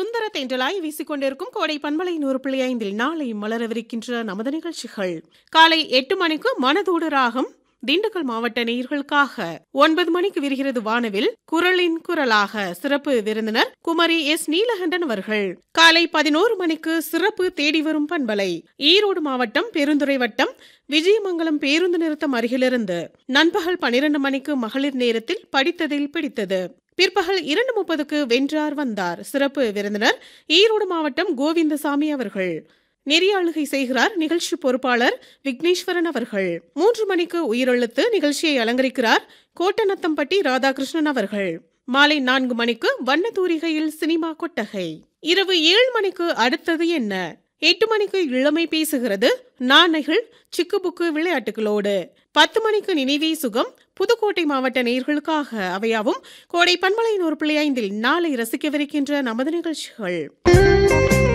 சுந்தர தென்றலாய் வீசிக்கொண்டிருக்கும் கோடை பண்பலை நூறு புள்ளி ஐந்தில் நாளை மலரவிருக்கின்ற நமது நிகழ்ச்சிகள் காலை எட்டு மணிக்கு மனதோடு ராகம் திண்டுக்கல் மாவட்ட நேயர்களுக்காக ஒன்பது மணிக்கு விரிகிறது வானவில் குரலின் குரலாக சிறப்பு விருந்தினர் குமரி எஸ் நீலகண்டன் அவர்கள் காலை பதினோரு மணிக்கு சிறப்பு தேடி வரும் பண்பலை ஈரோடு மாவட்டம் பெருந்துறை வட்டம் விஜயமங்கலம் பேருந்து நிறுத்தம் அருகிலிருந்து நண்பகல் பனிரெண்டு மணிக்கு மகளிர் நேரத்தில் படித்ததில் பிடித்தது பிற்பகல் இரண்டு முப்பதுக்கு வென்றார் வந்தார் சிறப்பு விருந்தினர் ஈரோடு மாவட்டம் கோவிந்தசாமி அவர்கள் நெறியாளுகை செய்கிறார் நிகழ்ச்சி பொறுப்பாளர் விக்னேஸ்வரன் அவர்கள் மூன்று மணிக்கு உயிரெழுத்து நிகழ்ச்சியை அலங்கரிக்கிறார் கோட்டநத்தம்பட்டி ராதாகிருஷ்ணன் அவர்கள் மாலை நான்கு மணிக்கு வண்ணத்தூரிகையில் சினிமா கொட்டகை இரவு ஏழு மணிக்கு அடுத்தது என்ன எட்டு மணிக்கு இளமை பேசுகிறது நாணைகள் சிக்குபுக்கு விளையாட்டுகளோடு பத்து மணிக்கு நினைவே சுகம் புதுக்கோட்டை மாவட்ட நேர்களுக்காக அவையாவும் கோடை பண்பலையின் ஒரு பிள்ளை ஐந்தில் நாளை ரசிக்கவிருக்கின்ற நமது நிகழ்ச்சிகள்